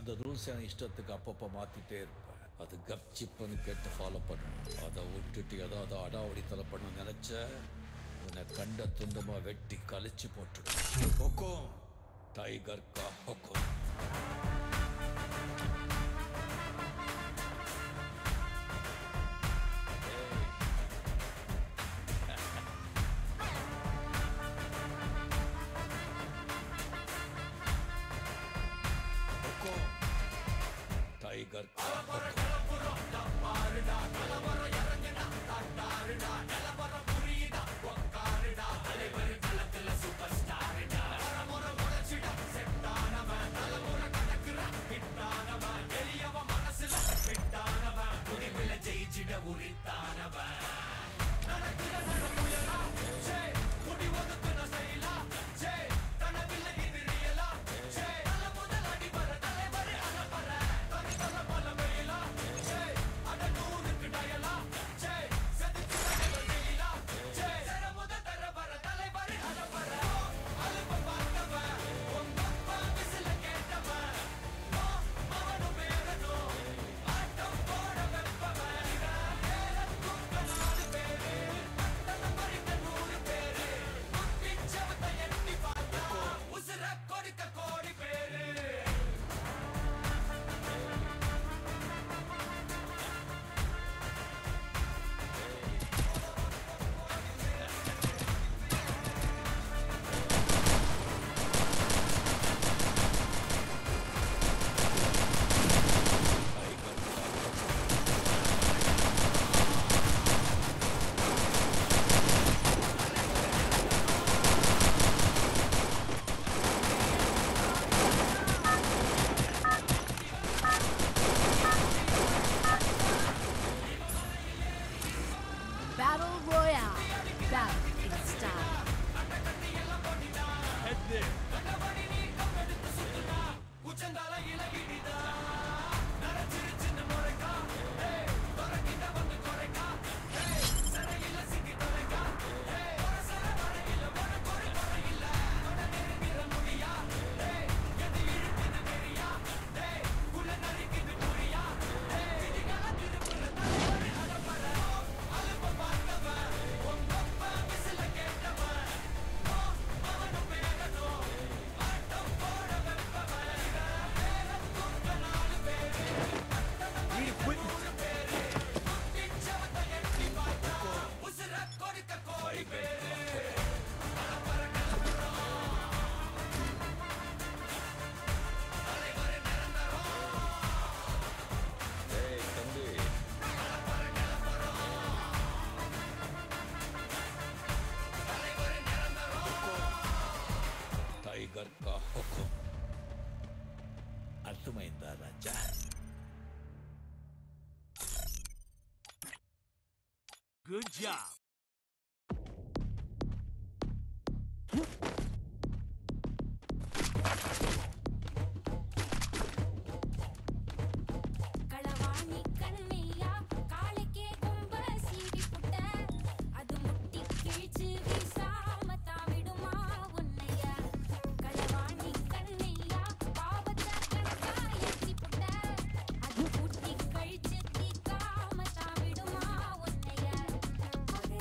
அந்த ரூல்ஸ் என் இஷ்டத்துக்கு அப்பப்போ மாத்திட்டே இருப்பேன் அது கப் சிப்புன்னு கேட்டு ஃபாலோ பண்ணணும் அதை விட்டுட்டு ஏதாவது அடாவடித்தலை பண்ண நினைச்ச உன்னை கண்ட துண்டமா வெட்டி கழிச்சு போட்டுடும் ஹொக்கோம் டைகர் கா ஹொக்கோம் ஹொக்கோம் டைகர் கா ஹொக்கோம் Battle Royale. Battle in style. ஏய் தம்பி టైగర్ కా హుకుం అర్థమైందా రాజా Good job. களவாணி கண்ணையா காலுக்கே கொம்ப சீவி புட்ட அது முட்டி கிழிச்சு வீசாம தாவிடுமா உன்னையா களவாணி கண்ணையா பாவத்தை கணக்கா ஏற்றி புட்ட அது முட்டி கழிச்சு தீக்காம தாவிடுமா உன்னையா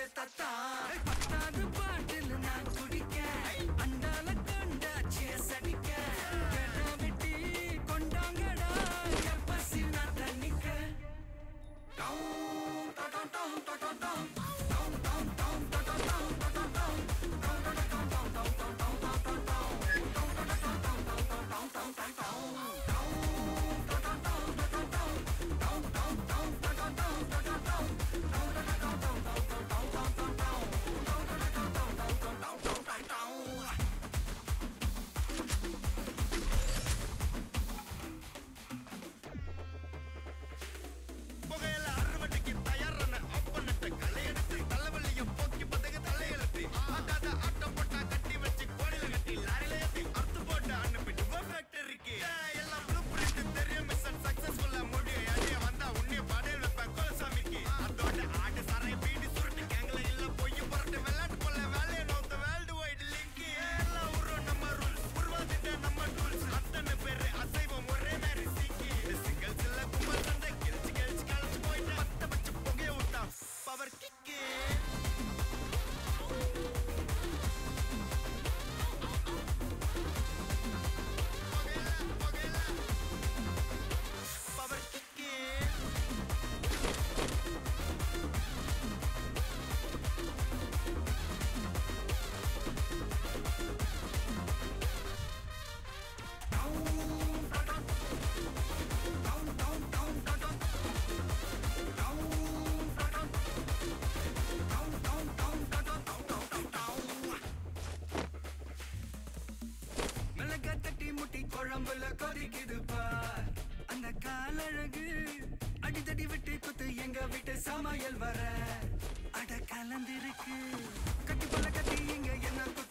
தாய தத்தா பத்தாவது பாட்டில் நான் குடிக்க அண்டால கொண்டாச்சிய சடிக்க கேட்டா வெட்டி கொண்டாங்கடா கற்பசி நான் தண்ணிக்க down down down down down down down down down down down புகையில அறுவடைக்கு தயாரான அப்பனட்ட களையெடுத்து தலைவலியும் போக்கி பதகு தலையெழுத்து ஆட்டாத ஆட்டம் போட்டா கட்டி வச்சு கோடியில கட்டி லாரில ஏத்தி அறுத்து போட்டு அனுப்பிட்டு போ ஃபேக்டரிக்கு எல்லாம் ப்ளூ பிரிண்ட் தெரியும் மிஷன் சக்சஸ்ஃபுல்லா முடியும் அடிய வந்தா உன்னைய பாடையில் வைப்பேன் கோலசாமிக்கு அதோட ஆடு சரை பீடி சுருட்டு கேங்கல இல்ல பொய் புரட்டு விளையாட்டு போல வேலையை நோத்த வேர்ல்டு வைடு லிங்க் எல்லாம் உருவம் நம்ம ரூல்ஸ் உருவாதிட்ட நம்ம டூல்ஸ் அத்தனை பேரு அசைவம் ஒரே மாதிரி சீக்கி இது சிங்கிள்ஸ் இல்ல கும்பல் சண்டை கிழிச்சு கிழிச்சு கழிச்சு போயிட்டு பத்த வச்சு புகைய விட்டா பவர் கிக்கு பவர் கிக்கு மிளகா தட்டி முட்டி குழம்புல கொதிக்குது பார் அந்த காலழகு அடித்தடி விட்டு குத்து எங்க வீட்டு சமையல் வர அட கலந்திருக்கு கட்டி போல கட்டி இங்க என்ன குத்து